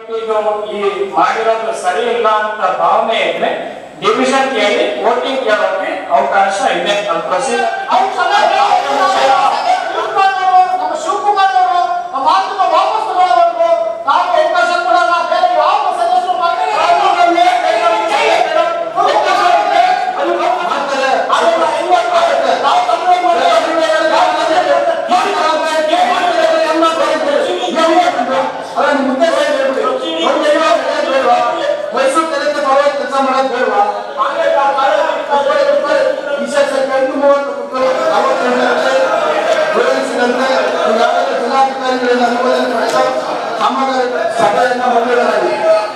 ಇದು ಈ ಮಾಡಿರೋದು ಸರಿ ಇಲ್ಲ ಅಂತ ಭಾವನೆ ಇದ್ರೆ ಡಿವಿಷನ್ ಕೇಳಿ ವೋಟಿಂಗ್ ಕೇಳೋಕೆ ಅವಕಾಶ ಇದೆ ಅದು ಪ್ರೊಸೀಜರ್ ಅವ್ರು ಚೆನ್ನಾಗಿ ಶಿವಕುಮಾರ್ ಅವರು, ನಮ್ಮ ಶಿವಕುಮಾರ್ ಅವರು ಆ ಮಾತನ್ನ ವಾಪಸ್ ತಗೊಳ್ಳೋವರೆಗೂ ನಾವು ಅವಕಾಶ ಕೊಡಲ್ಲ ಬೇರೆ ಯಾವ ಸದಸ್ಯರು ಮೈಸೂರು ಕಲಿತ ಪರವಾಗಿ ಕೆಲಸ ಮಾಡೋದು ಬೇಡವಾ ವಿಶೇಷ ಐದು ಮೂವತ್ತು ಮಕ್ಕಳು ಅವತ್ತೊಂದರಂತೆ ವಿವರಿಸಿದಂತೆ ಈಗಾಗಲೇ ಜಿಲ್ಲಾಧಿಕಾರಿಗಳಿಂದ ಅನುಮೋದನೆ ಪಡೆದು ಕಾಮಗಾರಿ ಸಭೆಯನ್ನು ಮಂಜೂರಾಗಿದೆ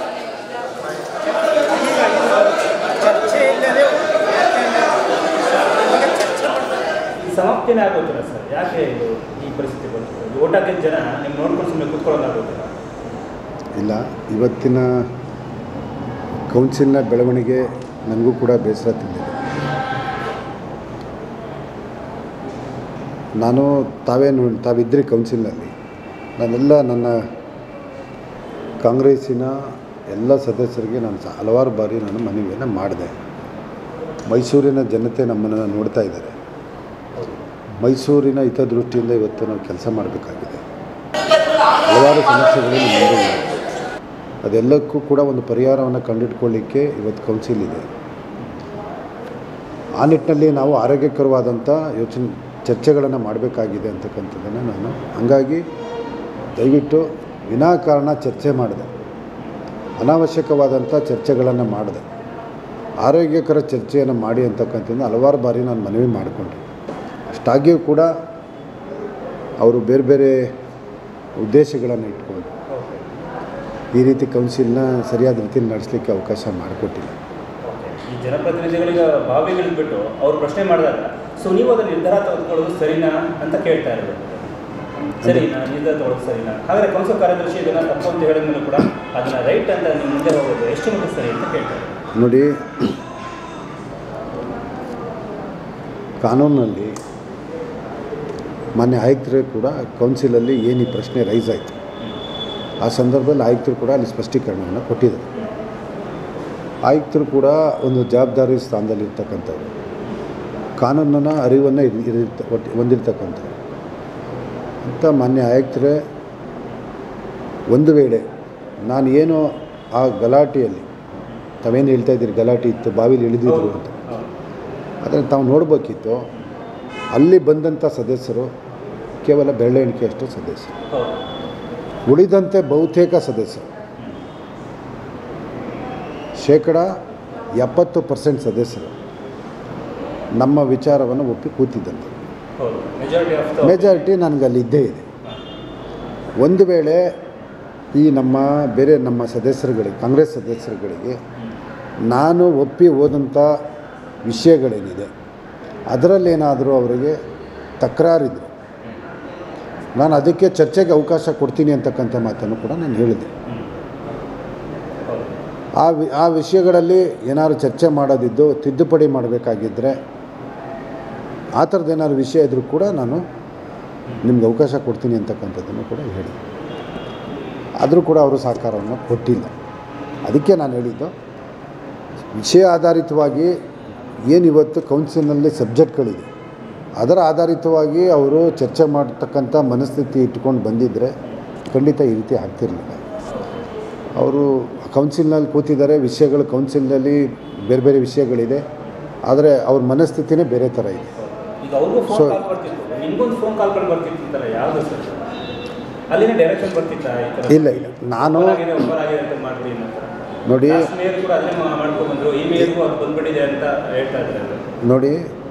ಸಮಾಪ್ತಿನೇ ಆಗೋದಿಲ್ಲ ಸರ್ ಯಾಕೆ ಇದು ಈ ಪರಿಸ್ಥಿತಿ ಬಂತು ಓಟ್ ಹಾಕಿದ ಜನ ನಿಮ್ಗೆ ನೋಡ್ಕೊಂಡು ಸುಮ್ಮನೆ ಕೂತ್ಕೊಳ್ಳೋದಾಗೋದಿಲ್ಲ ಇಲ್ಲ ಇವತ್ತಿನ ಕೌನ್ಸಿಲ್ನ ಬೆಳವಣಿಗೆ ನನಗೂ ಕೂಡ ಬೇಸರ ತಂದಿದೆ ನಾನು ತಾವೇ ನೋಡಿ ತಾವಿದ್ದರೆ ಕೌನ್ಸಿಲ್ನಲ್ಲಿ ನಾನೆಲ್ಲ ನನ್ನ ಕಾಂಗ್ರೆಸ್ಸಿನ ಎಲ್ಲ ಸದಸ್ಯರಿಗೆ ನಾನು ಸ- ಹಲವಾರು ಬಾರಿ ನಾನು ಮನವಿಯನ್ನು ಮಾಡಿದೆ ಮೈಸೂರಿನ ಜನತೆ ನಮ್ಮನ್ನು ನೋಡ್ತಾ ಇದ್ದಾರೆ ಮೈಸೂರಿನ ಹಿತದೃಷ್ಟಿಯಿಂದ ಇವತ್ತು ನಾವು ಕೆಲಸ ಮಾಡಬೇಕಾಗಿದೆ ಹಲವಾರು ಸಮಸ್ಯೆಗಳು ನಮ್ಮ ಮುಂದೆ ಇವೆ. ಅದೆಲ್ಲಕ್ಕೂ ಕೂಡ ಒಂದು ಪರಿಹಾರವನ್ನು ಕಂಡುಹಿಡ್ಕೊಳ್ಳಿಕ್ಕೆ ಇವತ್ತು ಕೌನ್ಸಿಲ್ ಇದೆ ಆ ನಿಟ್ಟಿನಲ್ಲಿ ನಾವು ಆರೋಗ್ಯಕರವಾದಂಥ ಯೋಚನೆ ಚರ್ಚೆಗಳನ್ನು ಮಾಡಬೇಕಾಗಿದೆ ಅಂತಕ್ಕಂಥದ್ದನ್ನು ನಾನು ಹಂಗಾಗಿ ದಯವಿಟ್ಟು ವಿನಾಕಾರಣ ಚರ್ಚೆ ಮಾಡಿದೆ ಅನಾವಶ್ಯಕವಾದಂಥ ಚರ್ಚೆಗಳನ್ನು ಮಾಡಿದೆ ಆರೋಗ್ಯಕರ ಚರ್ಚೆಯನ್ನು ಮಾಡಿ ಅಂತಕ್ಕಂಥದ್ದು ಹಲವಾರು ಬಾರಿ ನಾನು ಮನವಿ ಮಾಡಿಕೊಂಡೆ ಅಷ್ಟಾಗಿಯೂ ಕೂಡ ಅವರು ಬೇರೆ ಬೇರೆ ಉದ್ದೇಶಗಳನ್ನು ಇಟ್ಕೊಂಡು ಈ ರೀತಿ ಕೌನ್ಸಿಲ್ನ ಸರಿಯಾದ ರೀತಿಯಲ್ಲಿ ನಡೆಸಲಿಕ್ಕೆ ಅವಕಾಶ ಮಾಡಿಕೊಟ್ಟಿಲ್ಲ ಈ ಜನಪ್ರತಿನಿಧಿಗಳಿಗೆ ಭಾವಿಗಳಿಗೆ ಬಿಟ್ಟು ಅವ್ರು ಪ್ರಶ್ನೆ ಮಾಡಿದಾಗ ಸೊ ನೀವು ಅದನ್ನ ನಿರ್ಧಾರ ತೆಗೆದುಕೊಳ್ಳೋದು ಸರಿನಾ ಅಂತ ಕೇಳ್ತಾ ಇರೋದು ಸರಿನಾ ನಿರ್ಧಾರ ತಗೊಳ್ಳೋದು ಸರಿನಾ ಹಾಗಾದ್ರೆ ಕೌನ್ಸಿಲ್ ಕಾರ್ಯದರ್ಶಿ ಇದನ್ನ ತಪ್ಪು ಅಂತ ಹೇಳಿದ ಮೇಲೆ ಕೂಡ ಅದನ್ನ ರೈಟ್ ಅಂತ ನೀವು ಮುಂದೆ ಹೋಗೋದು ಎಷ್ಟು ಮಟ್ಟಿಗೆ ಸರಿ ಅಂತ ಕೇಳ್ತಾರೆ ನೋಡಿ ಕಾನೂನಲ್ಲಿ ಮಾನ್ಯ ಆಯುಕ್ತರು ಕೂಡ ಕೌನ್ಸಿಲಲ್ಲಿ ಏನು ಈ ಪ್ರಶ್ನೆ ರೈಸ್ ಆಯಿತು ಆ ಸಂದರ್ಭದಲ್ಲಿ ಆಯುಕ್ತರು ಕೂಡ ಅಲ್ಲಿ ಸ್ಪಷ್ಟೀಕರಣವನ್ನು ಕೊಟ್ಟಿದ್ದಾರೆ ಆಯುಕ್ತರು ಕೂಡ ಒಂದು ಜವಾಬ್ದಾರಿ ಸ್ಥಾನದಲ್ಲಿರ್ತಕ್ಕಂಥವ್ರು ಕಾನೂನನ್ನ ಅರಿವನ್ನು ಇರ್- ಇರಿರ್ತ ಒಟ್ಟು ಹೊಂದಿರ್ತಕ್ಕಂಥವ್ರು ಅಂತ ಮಾನ್ಯ ಆಯುಕ್ತರೇ ಒಂದು ವೇಳೆ ನಾನು ಏನು ಆ ಗಲಾಟೆಯಲ್ಲಿ ತಾವೇನು ಹೇಳ್ತಾ ಇದ್ದೀರಿ ಗಲಾಟೆ ಇತ್ತು ಬಾವಿಲಿ ಇಳಿದಿದ್ರು ಅಂತ ಅದನ್ನು ತಾವು ನೋಡಬೇಕಿತ್ತು ಅಲ್ಲಿ ಬಂದಂಥ ಸದಸ್ಯರು ಕೇವಲ ಬೆರಳೆ ಎಣಿಕೆಯಷ್ಟು ಸದಸ್ಯರು ಹೌದು ಉಳಿದಂತೆ ಬಹುತೇಕ ಸದಸ್ಯರು ಶೇಕಡ ಎಪ್ಪತ್ತು ಪರ್ಸೆಂಟ್ ಸದಸ್ಯರು ನಮ್ಮ ವಿಚಾರವನ್ನು ಒಪ್ಪಿ ಕೂತಿದ್ದಂತೆ ಹೌದು ಮೆಜಾರಿಟಿ ಆಫ್ ದ ಮೆಜಾರಿಟಿ ನನಗೆ ಅಲ್ಲಿ ಇದ್ದೇ ಇದೆ ಒಂದು ವೇಳೆ ಈ ನಮ್ಮ ಬೇರೆ ನಮ್ಮ ಸದಸ್ಯರುಗಳಿಗೆ ಕಾಂಗ್ರೆಸ್ ಸದಸ್ಯರುಗಳಿಗೆ ನಾನು ಒಪ್ಪಿ ಹೋದಂಥ ವಿಷಯಗಳೇನಿದೆ ಅದರಲ್ಲೇನಾದರೂ ಅವರಿಗೆ ತಕರಾರಿದ್ರು ನಾನು ಅದಕ್ಕೆ ಚರ್ಚೆಗೆ ಅವಕಾಶ ಕೊಡ್ತೀನಿ ಅಂತಕ್ಕಂಥ ಮಾತನ್ನು ಕೂಡ ನಾನು ಹೇಳಿದೆ ಆ ವಿ ಆ ವಿಷಯಗಳಲ್ಲಿ ಏನಾದ್ರು ಚರ್ಚೆ ಮಾಡೋದಿದ್ದು ತಿದ್ದುಪಡಿ ಮಾಡಬೇಕಾಗಿದ್ದರೆ ಆ ಥರದ್ದು ಏನಾದ್ರು ವಿಷಯ ಇದ್ದರೂ ಕೂಡ ನಾನು ನಿಮ್ಗೆ ಅವಕಾಶ ಕೊಡ್ತೀನಿ ಅಂತಕ್ಕಂಥದ್ದನ್ನು ಕೂಡ ಹೇಳಿ ಆದರೂ ಕೂಡ ಅವರು ಸಹಕಾರವನ್ನು ಕೊಟ್ಟಿಲ್ಲ ಅದಕ್ಕೆ ನಾನು ಹೇಳಿದ್ದು ವಿಷಯ ಆಧಾರಿತವಾಗಿ ಏನು ಇವತ್ತು ಕೌನ್ಸಿಲ್ನಲ್ಲಿ ಸಬ್ಜೆಕ್ಟ್ಗಳಿದೆ ಅದರ ಆಧಾರಿತವಾಗಿ ಅವರು ಚರ್ಚೆ ಮಾಡ್ತಕ್ಕಂಥ ಮನಸ್ಥಿತಿ ಇಟ್ಕೊಂಡು ಬಂದಿದ್ದರೆ ಖಂಡಿತ ಈ ರೀತಿ ಆಗ್ತಿರಲಿಲ್ಲ ಅವರು ಕೌನ್ಸಿಲ್ನಲ್ಲಿ ಕೂತಿದ್ದಾರೆ ವಿಷಯಗಳು ಕೌನ್ಸಿಲ್ನಲ್ಲಿ ಬೇರೆ ಬೇರೆ ವಿಷಯಗಳಿದೆ ಆದರೆ ಅವ್ರ ಮನಸ್ಥಿತಿನೇ ಬೇರೆ ಥರ ಇದೆ ಈಗ ಅವ್ರಿಗೂ ಫೋನ್ So- ಕಾಲ್ ಬರ್ತಿತ್ತು ನಿಮ್ಗೊಂದು ಫೋನ್ ಕಾಲ್ಗಳು ಬರ್ತಿತ್ತಲ್ಲ ಯಾವುದು ಸರ್ ಅಲ್ಲಿನ ಡೈರೆಕ್ಷನ್ ಬರ್ತಿತ್ತ ಈ ಥರ ಇಲ್ಲ ಇಲ್ಲ ನಾನು ಓಪನ್ ಆಗಿದೆ ಓಪನ್ ಆಗಿದೆ ಅಂತ ಮಾಡ್ರಿ ಅಂತ ನೋಡಿ ಮೇಯರ್ ಕೂಡ ಅದನ್ನೇ ಮಾ- ಮಾಡ್ಕೊಂಡ್ ಬಂದ್ರು ಈ ಮೇಯರ್ಗೂ ಅದು ಬಂದ್ಬಿಟ್ಟಿದೆ ಅಂತ ಹೇಳ್ತಾ ಇದ್ದಾರೆ ನೋಡಿ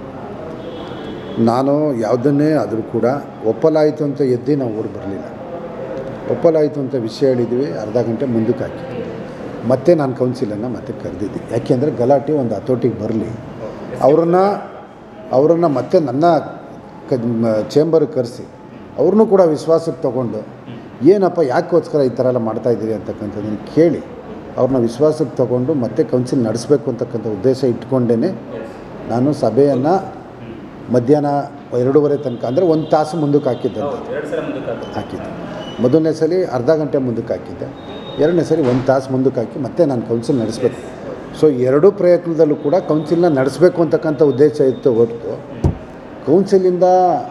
ನಾನು ಯಾವುದನ್ನೇ ಆದರೂ ಕೂಡ ಒಪ್ಪಲಾಯಿತು ಅಂತ ಎದ್ದು ನಾವು ಓಡಿ ಬರಲಿಲ್ಲ ಒಪ್ಪಲಾಯಿತು ಅಂತ ವಿಷಯ ಹೇಳಿದ್ವಿ ಅರ್ಧ ಗಂಟೆ ಮುಂದಕ್ಕೆ ಹಾಕಿ ಮತ್ತೆ ನಾನು ಕೌನ್ಸಿಲನ್ನು ಮತ್ತೆ ಕರೆದಿದ್ದೆ ಯಾಕೆಂದರೆ ಗಲಾಟೆ ಒಂದು ಹತೋಟಿಗೆ ಬರಲಿ ಅವ್ರನ್ನ ಅವರನ್ನು ಮತ್ತೆ ನನ್ನ ಕ ಚೇಂಬರ್ಗೆ ಕರೆಸಿ ಅವ್ರನ್ನೂ ಕೂಡ ವಿಶ್ವಾಸಕ್ಕೆ ತಗೊಂಡು ಏನಪ್ಪ ಯಾಕೋಸ್ಕರ ಈ ಥರ ಎಲ್ಲ ಮಾಡ್ತಾಯಿದ್ದೀರಿ ಅಂತಕ್ಕಂಥದ್ದನ್ನು ಕೇಳಿ ಅವ್ರನ್ನ ವಿಶ್ವಾಸಕ್ಕೆ ತಗೊಂಡು ಮತ್ತೆ ಕೌನ್ಸಿಲ್ ನಡೆಸಬೇಕು ಅಂತಕ್ಕಂಥ ಉದ್ದೇಶ ಇಟ್ಕೊಂಡೇ ನಾನು ಸಭೆಯನ್ನು ಮಧ್ಯಾಹ್ನ ಎರಡೂವರೆ ತನಕ ಅಂದರೆ ಒಂದು ತಾಸು ಮುಂದಕ್ಕೆ ಹಾಕಿದ್ದಂತೆ ಹೌದು ಎರಡು ಸಲ ಮುಂದಕ್ಕೆ ಹಾಕಿದ್ರು. ಹಾಕಿದ್ದೆ ಮೊದಲನೇ ಸಲ ಅರ್ಧ ಗಂಟೆ ಮುಂದಕ್ಕೆ ಹಾಕಿದ್ದೆ ಎರಡನೇ ಸರಿ ಒಂದು ತಾಸು ಮುಂದಕ್ಕೆ ಹಾಕಿ ಮತ್ತೆ ನಾನು ಕೌನ್ಸಿಲ್ ನಡೆಸಬೇಕು ಸೊ ಎರಡೂ ಪ್ರಯತ್ನದಲ್ಲೂ ಕೂಡ ಕೌನ್ಸಿಲ್ನ ನಡೆಸಬೇಕು ಅಂತಕ್ಕಂಥ ಉದ್ದೇಶ ಇತ್ತು ಹೊರತು ಕೌನ್ಸಿಲಿಂದ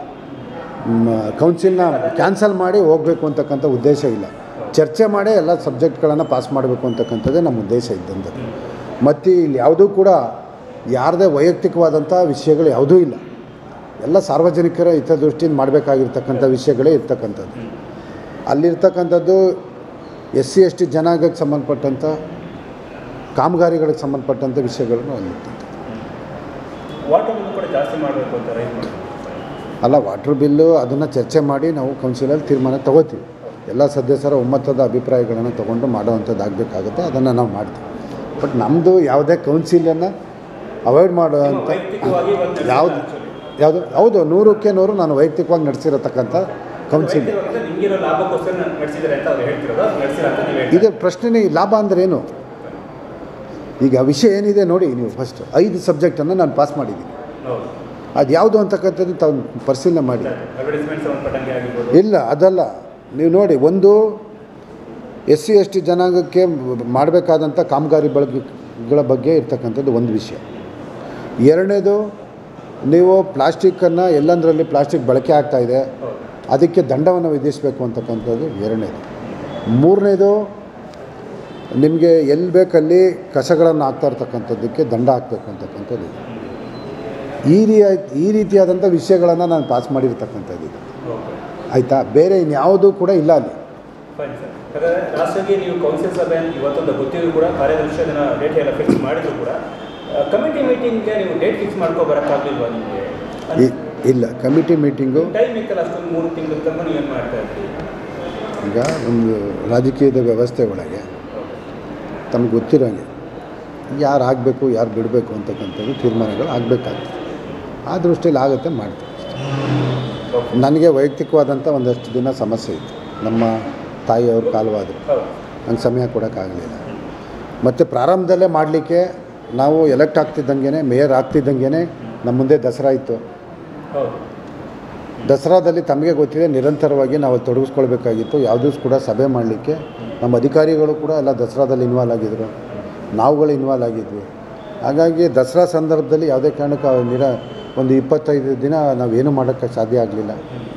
ಕೌನ್ಸಿಲ್ನ ಕ್ಯಾನ್ಸಲ್ ಮಾಡಿ ಹೋಗಬೇಕು ಅಂತಕ್ಕಂಥ ಉದ್ದೇಶ ಇಲ್ಲ ಚರ್ಚೆ ಮಾಡೇ ಎಲ್ಲ ಸಬ್ಜೆಕ್ಟ್ಗಳನ್ನು ಪಾಸ್ ಮಾಡಬೇಕು ಅಂತಕ್ಕಂಥದ್ದೇ ನಮ್ಮ ಉದ್ದೇಶ ಇದ್ದಂಥದ್ದು ಮತ್ತು ಇಲ್ಲಿ ಯಾವುದೂ ಕೂಡ ಯಾರದೇ ವೈಯಕ್ತಿಕವಾದಂಥ ವಿಷಯಗಳು ಯಾವುದೂ ಇಲ್ಲ ಎಲ್ಲ ಸಾರ್ವಜನಿಕರ ಹಿತದೃಷ್ಟಿಯಿಂದ ಮಾಡಬೇಕಾಗಿರ್ತಕ್ಕಂಥ ವಿಷಯಗಳೇ ಇರ್ತಕ್ಕಂಥದ್ದು ಅಲ್ಲಿರ್ತಕ್ಕಂಥದ್ದು ಎಸ್ ಸಿ ಎಸ್ ಟಿ ಜನಾಂಗಕ್ಕೆ ಸಂಬಂಧಪಟ್ಟಂಥ ಕಾಮಗಾರಿಗಳಿಗೆ ಸಂಬಂಧಪಟ್ಟಂಥ ವಿಷಯಗಳನ್ನು ಅಲ್ಲಿರ್ತದೆ ವಾಟರ್ ಬಿಲ್ ಕೂಡ ಜಾಸ್ತಿ ಮಾಡಬೇಕು ಅಂತ ರೈಸ್ ಮಾಡ್ತೀವಿ ಅಲ್ಲ ವಾಟ್ರ್ ಬಿಲ್ಲು ಅದನ್ನು ಚರ್ಚೆ ಮಾಡಿ ನಾವು ಕೌನ್ಸಿಲಲ್ಲಿ ತೀರ್ಮಾನ ತಗೋತೀವಿ ಎಲ್ಲ ಸದಸ್ಯರ ಒಮ್ಮತದ ಅಭಿಪ್ರಾಯಗಳನ್ನು ತೊಗೊಂಡು ಮಾಡೋವಂಥದ್ದು ಆಗಬೇಕಾಗುತ್ತೆ ಅದನ್ನು ನಾವು ಮಾಡ್ತೀವಿ ಬಟ್ ನಮ್ಮದು ಯಾವುದೇ ಕೌನ್ಸಿಲನ್ನು ಅವಾಯ್ಡ್ ಮಾಡುವಂಥ ವೈಯಕ್ತಿಕವಾಗಿ ಒಂದು ಯಾವುದು ಯಾವುದು ಹೌದು ನೂರಕ್ಕೆ ನೂರು ನಾನು ವೈಯಕ್ತಿಕವಾಗಿ ನಡೆಸಿರತಕ್ಕಂಥ ಕೌನ್ಸಿಲ್ ವೈಯಕ್ತಿಕವಾಗಿ ನಿಮಗಿರೋ ಲಾಭಕ್ಕೋಸ್ಕರ ನಡೆಸಿದ್ದಾರೆ ಅಂತ ಅವ್ರು ಹೇಳ್ತಿರೋದು ನಡೆಸಿಲ್ಲ ಅಂತ ನೀವು ಹೇಳ್ತೀರಾ ಇದು ಪ್ರಶ್ನೆನೇ ಲಾಭ ಅಂದ್ರೆ ಏನು ಈಗ ವಿಷಯ ಏನಿದೆ ನೋಡಿ ನೀವು ಫಸ್ಟ್ ಐದು ಸಬ್ಜೆಕ್ಟನ್ನು ನಾನು ಪಾಸ್ ಮಾಡಿದ್ದೀನಿ ಹೌದು ಅದು ಯಾವುದು ಅಂತಕ್ಕಂಥದ್ದು ತಾವು ಪರಿಶೀಲನೆ ಮಾಡಿ ಅಡ್ವರ್ಟೈಸ್ಮೆಂಟ್ ಸಂಬಂಧಪಟ್ಟಂಗೆ ಆಗಿರ್ಬೋದು ಇಲ್ಲ ಅದಲ್ಲ ನೀವು ನೋಡಿ ಒಂದು ಎಸ್ ಸಿ ಎಸ್ ಟಿ ಜನಾಂಗಕ್ಕೆ ಮಾಡಬೇಕಾದಂಥ ಕಾಮಗಾರಿ ಬಳಗಗಳ ಬಗ್ಗೆ ಇರ್ತಕ್ಕಂಥದ್ದು ಒಂದು ವಿಷಯ ಎರಡನೇದು ನೀವು ಪ್ಲಾಸ್ಟಿಕ್ಕನ್ನು ಎಲ್ಲಂದರಲ್ಲಿ ಪ್ಲಾಸ್ಟಿಕ್ ಬಳಕೆ ಆಗ್ತಾ ಇದೆ ಹೌದು ಅದಕ್ಕೆ ದಂಡವನ್ನು ವಿಧಿಸಬೇಕು ಅಂತಕ್ಕಂಥದ್ದು ಎರಡನೇದು ಮೂರನೇದು ನಿಮಗೆ ಎಲ್ಲಿ ಬೇಕಲ್ಲಿ ಕಸಗಳನ್ನು ಹಾಕ್ತಾ ಇರ್ತಕ್ಕಂಥದ್ದಕ್ಕೆ ದಂಡ ಹಾಕಬೇಕು ಅಂತಕ್ಕಂಥದ್ದು ಇದೆ. ಈ ರೀ ಈ ರೀತಿಯಾದಂಥ ವಿಷಯಗಳನ್ನು ನಾನು ಪಾಸ್ ಮಾಡಿರ್ತಕ್ಕಂಥದ್ದು ಇದು ಓಕೆ ಆಯಿತಾ ಬೇರೆ ಇನ್ಯಾವುದೂ ಕೂಡ ಇಲ್ಲ ಅಲ್ಲಿ ಫೈನ್ ಸರ್ ಹಾಗಾದ್ರೆ ಲಾಸ್ಟಾಗಿ ನೀವು ಕೌನ್ಸಿಲ್ ಸಭೆ ಇವತ್ತೊಂದು ಗೊತ್ತಿದ್ರು ಕೂಡ ಕಾರ್ಯದರ್ಶಿ ಅದನ್ನ ಡೇಟ್ ಎಲ್ಲ ಫಿಕ್ಸ್ ಮಾಡಿದ್ರು ಕೂಡ ಕಮಿಟಿ ಮೀಟಿಂಗ್ಗೆ ನೀವು ಡೇಟ್ ಫಿಕ್ಸ್ ಮಾಡ್ಕೊ ಬರೋಕ್ಕಾಗಲಿಲ್ವಾ ನಿಮಗೆ ಇ- ಇಲ್ಲ ಕಮಿಟಿ ಮೀಟಿಂಗು ಟೈಮ್ ಇಕ್ಕಲ್ಲ ಅಷ್ಟೊಂದು ಮೂರು ತಿಂಗಳ ತನಕ ನೀವು ಏನು ಮಾಡ್ತಾ ಇದ್ರಿ ಈಗ ಒಂದು ರಾಜಕೀಯದ ವ್ಯವಸ್ಥೆ ಒಳಗೆ ತಮಗೆ ಗೊತ್ತಿರೋಂಗೆ ಯಾರು ಆಗಬೇಕು ಯಾರು ಬಿಡಬೇಕು ಅಂತಕ್ಕಂಥದ್ದು ತೀರ್ಮಾನಗಳು ಆಗಬೇಕಾಗ್ತದೆ ಆ ದೃಷ್ಟಿಯಲ್ಲಿ ಆಗುತ್ತೆ ಮಾಡ್ತೀವಿ ಓಕೆ ನನಗೆ ವೈಯಕ್ತಿಕವಾದಂಥ ಒಂದಷ್ಟು ದಿನ ಸಮಸ್ಯೆ ಇತ್ತು ನಮ್ಮ ತಾಯಿಯವರು ಕಾಲವಾದರು ಹೌದು ನಂಗೆ ಸಮಯ ಕೊಡೋಕ್ಕಾಗಲಿಲ್ಲ ಮತ್ತು ಪ್ರಾರಂಭದಲ್ಲೇ ಮಾಡಲಿಕ್ಕೆ ನಾವು ಎಲೆಕ್ಟ್ ಆಗ್ತಿದ್ದಂಗೆ ಮೇಯರ್ ಆಗ್ತಿದ್ದಂಗೆ ನಮ್ಮ ಮುಂದೆ ದಸರಾ ಇತ್ತು ಹೌದು ದಸರಾದಲ್ಲಿ ತಮಗೆ ಗೊತ್ತಿದೆ ನಿರಂತರವಾಗಿ ನಾವು ಅಲ್ಲಿ ತೊಡಗಿಸ್ಕೊಳ್ಬೇಕಾಗಿತ್ತು ಯಾವುದೂ ಕೂಡ ಸಭೆ ಮಾಡಲಿಕ್ಕೆ ನಮ್ಮ ಅಧಿಕಾರಿಗಳು ಕೂಡ ಎಲ್ಲ ದಸರಾದಲ್ಲಿ ಇನ್ವಾಲ್ವ್ ಆಗಿದ್ದರು ನಾವುಗಳು ಇನ್ವಾಲ್ವ್ ಆಗಿದ್ವಿ ಹಾಗಾಗಿ ದಸರಾ ಸಂದರ್ಭದಲ್ಲಿ ಯಾವುದೇ ಕಾರಣಕ್ಕೂ ಆ ನಿರ ಒಂದು ಇಪ್ಪತ್ತೈದು ದಿನ ನಾವೇನು ಮಾಡೋಕ್ಕೆ ಸಾಧ್ಯ ಆಗಲಿಲ್ಲ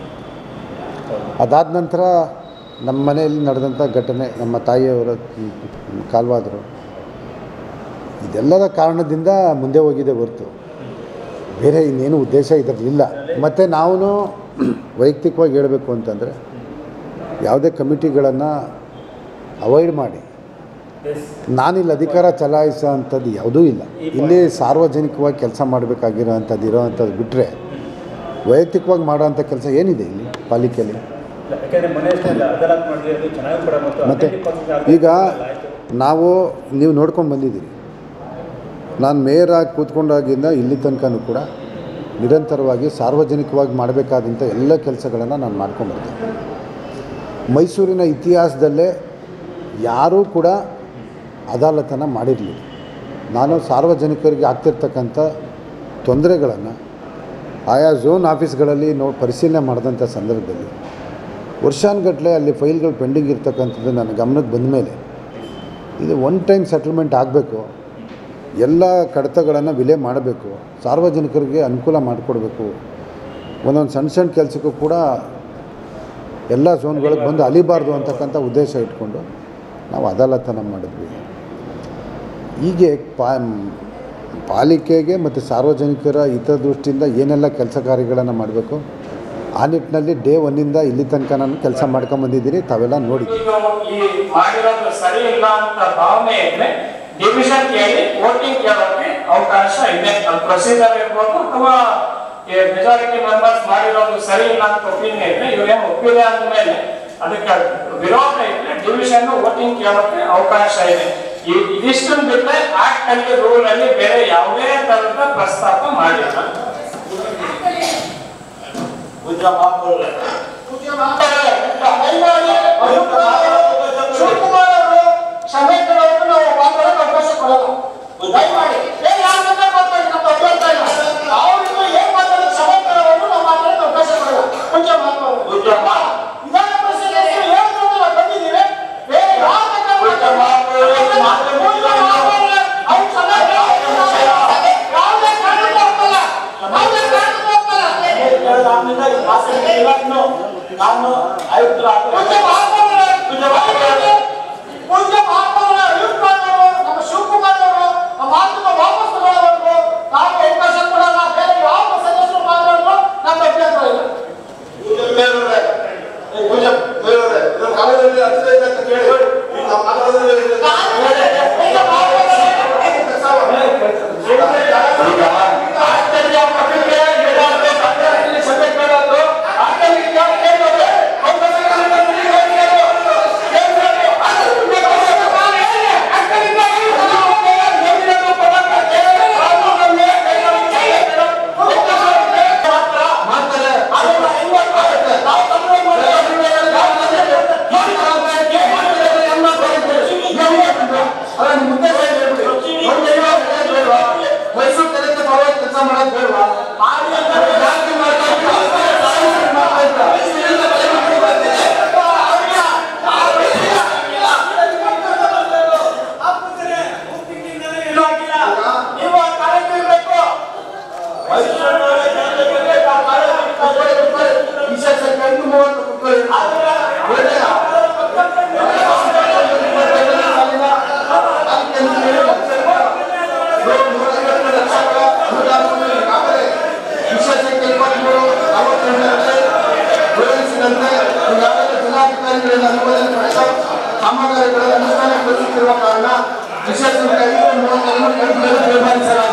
ಅದಾದ ನಂತರ ನಮ್ಮ ಮನೆಯಲ್ಲಿ ನಡೆದಂಥ ಘಟನೆ ನಮ್ಮ ತಾಯಿಯವರ ಕಾಲ್ವಾದರು ಇದೆಲ್ಲದ ಕಾರಣದಿಂದ ಮುಂದೆ ಹೋಗಿದೆ ಹೊರತು ಬೇರೆ ಇನ್ನೇನು ಉದ್ದೇಶ ಇದರಲ್ಲಿಲ್ಲ ಮತ್ತು ನಾವು ವೈಯಕ್ತಿಕವಾಗಿ ಹೇಳಬೇಕು ಅಂತಂದರೆ ಯಾವುದೇ ಕಮಿಟಿಗಳನ್ನು ಅವಾಯ್ಡ್ ಮಾಡಿ ಎಸ್ ನಾನಿಲ್ಲಿ ಅಧಿಕಾರ ಚಲಾಯಿಸೋ ಅಂಥದ್ದು ಯಾವುದೂ ಇಲ್ಲ ಇಲ್ಲಿ ಸಾರ್ವಜನಿಕವಾಗಿ ಕೆಲಸ ಮಾಡಬೇಕಾಗಿರೋ ಅಂಥದ್ದು ಇರೋ ಅಂಥದ್ದು ಬಿಟ್ಟರೆ ವೈಯಕ್ತಿಕವಾಗಿ ಮಾಡೋವಂಥ ಕೆಲಸ ಏನಿದೆ ಇಲ್ಲಿ ಪಾಲಿಕೆಯಲ್ಲಿ ಯಾಕಂದ್ರೆ ಮನೆ ಅಷ್ಟೇ ಅಲ್ಲ ಅದಾಲತ್ ಮಾಡಿದ್ರೆ ಅದು ಚೆನ್ನಾಗಿ ಕೂಡ ಮತ್ತು ಮತ್ತೆ identity process ಆಗ್ಬೇಕು ಈಗ ಅಂತ ಆಯ್ತು. ನಾವು ನೀವು ನೋಡ್ಕೊಂಡು ಬಂದಿದ್ದೀರಿ ನಾನು ಮೇಯರ್ ಆಗಿ ಕೂತ್ಕೊಂಡಾಗಿಂದ ಇಲ್ಲಿ ತನಕನೂ ಕೂಡ ನಿರಂತರವಾಗಿ ಸಾರ್ವಜನಿಕವಾಗಿ ಮಾಡಬೇಕಾದಂಥ ಎಲ್ಲ ಕೆಲಸಗಳನ್ನು ನಾನು ಮಾಡ್ಕೊಂಡ್ಬರ್ತೇನೆ ಮೈಸೂರಿನ ಇತಿಹಾಸದಲ್ಲೇ ಯಾರೂ ಕೂಡ ಅದಾಲತನ್ನು ಮಾಡಿರಲಿಲ್ಲ ನಾನು ಸಾರ್ವಜನಿಕರಿಗೆ ಆಗ್ತಿರ್ತಕ್ಕಂಥ ತೊಂದರೆಗಳನ್ನು ಆಯಾ ಝೋನ್ ಆಫೀಸ್ಗಳಲ್ಲಿ ನೋಡಿ ಪರಿಶೀಲನೆ ಮಾಡಿದಂಥ ಸಂದರ್ಭದಲ್ಲಿ ವರ್ಷಾನುಗಟ್ಟಲೆ ಅಲ್ಲಿ ಫೈಲ್ಗಳು ಪೆಂಡಿಂಗ್ ಇರ್ತಕ್ಕಂಥದ್ದು ನನ್ನ ಗಮನಕ್ಕೆ ಬಂದ ಮೇಲೆ ಇದು ಒನ್ ಟೈಮ್ ಸೆಟಲ್ಮೆಂಟ್ ಆಗಬೇಕು ಎಲ್ಲ ಕಡತಗಳನ್ನು ವಿಲೆ ಮಾಡಬೇಕು ಸಾರ್ವಜನಿಕರಿಗೆ ಅನುಕೂಲ ಮಾಡಿಕೊಡ್ಬೇಕು ಒಂದೊಂದು ಸಣ್ಣ ಸಣ್ಣ ಕೆಲಸಕ್ಕೂ ಕೂಡ ಎಲ್ಲ ಝೋನ್ಗಳಿಗೆ ಬಂದು ಅಲಿಬಾರ್ದು ಅಂತಕ್ಕಂಥ ಉದ್ದೇಶ ಇಟ್ಕೊಂಡು ನಾವು ಅದಾಲತನ ಮಾಡಿದ್ವಿ ಹೀಗೆ ಪಾ ಪಾಲಿಕೆಗೆ ಮತ್ತು ಸಾರ್ವಜನಿಕರ ಹಿತದೃಷ್ಟಿಯಿಂದ ಏನೆಲ್ಲ ಕೆಲಸ ಕಾರ್ಯಗಳನ್ನು ಮಾಡಬೇಕು ಆ ನಿಟ್ಟಿನಲ್ಲಿ ಡೇ ಒನ್ನಿಂದ ಇಲ್ಲಿ ತನಕ ನಾನು ಕೆಲಸ ಮಾಡ್ಕೊಂಬಂದಿದ್ದೀನಿ ತಾವೆಲ್ಲ ನೋಡಿ ಇದು ಈ ಮಾಡಿರೋದು ಸರಿ ಇಲ್ಲ ಅಂತ ಭಾವನೆ ಇದ್ರೆ ಡಿವಿಷನ್ ಕೇಳಿ ವೋಟಿಂಗ್ ಕೇಳೋಕೆ ಅವಕಾಶ ಇದೆ ಅದು ಪ್ರೊಸೀಜರ್ ಇರ್ಬೋದು ಅಥವಾ ಮೆಜಾರಿಟಿ ಮೆಂಬರ್ಸ್ ಮಾಡಿರೋದು ಸರಿ ಇಲ್ಲ ಅಂತ ಒಪಿನಿಯನ್ ಇದ್ರೆ ಇವ್ರೇನು ಒಪ್ಪಿದೆ ಅಂದ್ಮೇಲೆ ಅದಕ್ಕೆ ವಿರೋಧ ಇದ್ರೆ ಡಿವಿಷನ್ ವೋಟಿಂಗ್ ಕೇಳೋಕೆ ಅವಕಾಶ ಇದೆ ಇ- ಇದಿಷ್ಟನ್ನು ಬಿಟ್ಟರೆ ಆಕ್ಟ್ ಅಲ್ಲಿ ರೂಲ್ ಅಲ್ಲಿ ಬೇರೆ ಯಾವುದೇ ತರದ ಪ್ರಸ್ತಾಪ ಮಾಡಿಲ್ಲ ಪೂಜ್ಯ ಮಾತಾಡಲ್ಲ. ದಯಮಾಡಿ ಅಭಿಪ್ರಾಯ ಶಿವಕುಮಾರ್ ಅವರು ಕ್ಷಮೆ ಕೇಳೋಕೆ ನಾವು ಮಾತಾಡೋಕೆ ಅವಕಾಶ ಕೊಡಲ್ಲ ದಯಮಾಡಿ ಏನ್ ಯಾರು ಬೇಕಾದ್ರೂ ಮಾತಾಡಿ ನಮ್ಮ ಅಭ್ಯಂತರ ಇಲ್ಲ ಅವ್ರಿಗೂ ಏನ್ ಮಾತಾಡೋದು ಕ್ಷಮೆ ಕೇಳೋರು ನಾವು ಮಾತಾಡೋಕೆ ಅವಕಾಶ ಕೊಡಲ್ಲ ಪೂಜ್ಯ ಮಾತಾಡೋದು ವಿಧಾನ ಪರಿಷತ್ ಹೇಳಿದ್ರು ನಾವು ಬಂದಿದ್ದೀವಿ ಬೇರೆ ಯಾರು ಬೇಕಾದ್ರೂ ಅಲ್ಲ ನಿಮ್ಮ ಉದ್ದೇಶ ಏನು ಹೇಳ್ಬಿಡಿ ಅವ್ರು ದೈವ ಬೆಳೆಯೋದು ಬೇಡ್ವಾ? ಮೈಸೂರು ಕಲೆಕ್ಟರ್ ಪರವಾಗಿ ಕೆಲಸ ಮಾಡೋದು ಬೇಡವಾ ಜಾಸ್ತಿ ಮಾಡ್ತಾ ಇದ್ದೀರಾ? ಜಾಸ್ತಿ ಮಾಡ್ತಾ ಇದ್ದೀರಾ? ಇದರಿಂದ ಭಯ ಮಾಡ್ಕೊಬಾರ್ದು. ನೀವು ಆ ಕಾರ್ಯಕ್ಕೆ ಇರ್ಬೇಕು ಕುತ್ಕೊಳ್ಳಿ, ಕುತ್ಕೊಳ್ಳಿ. ವಿಶೇಷ ಕಣ್ಣು ಮೂವತ್ತು ಕುತ್ಕೊಳ್ಳಿ. ಒಳ್ಳೆಯ. ಕಾಮಗಾರಿಗಳ ಅನುಷ್ಠಾನಗೊಳಿಸುತ್ತಿರುವ ಕಾರಣ ವಿಶೇಷ ತೀರ್ಮಾನಿಸಲಾಗಿದೆ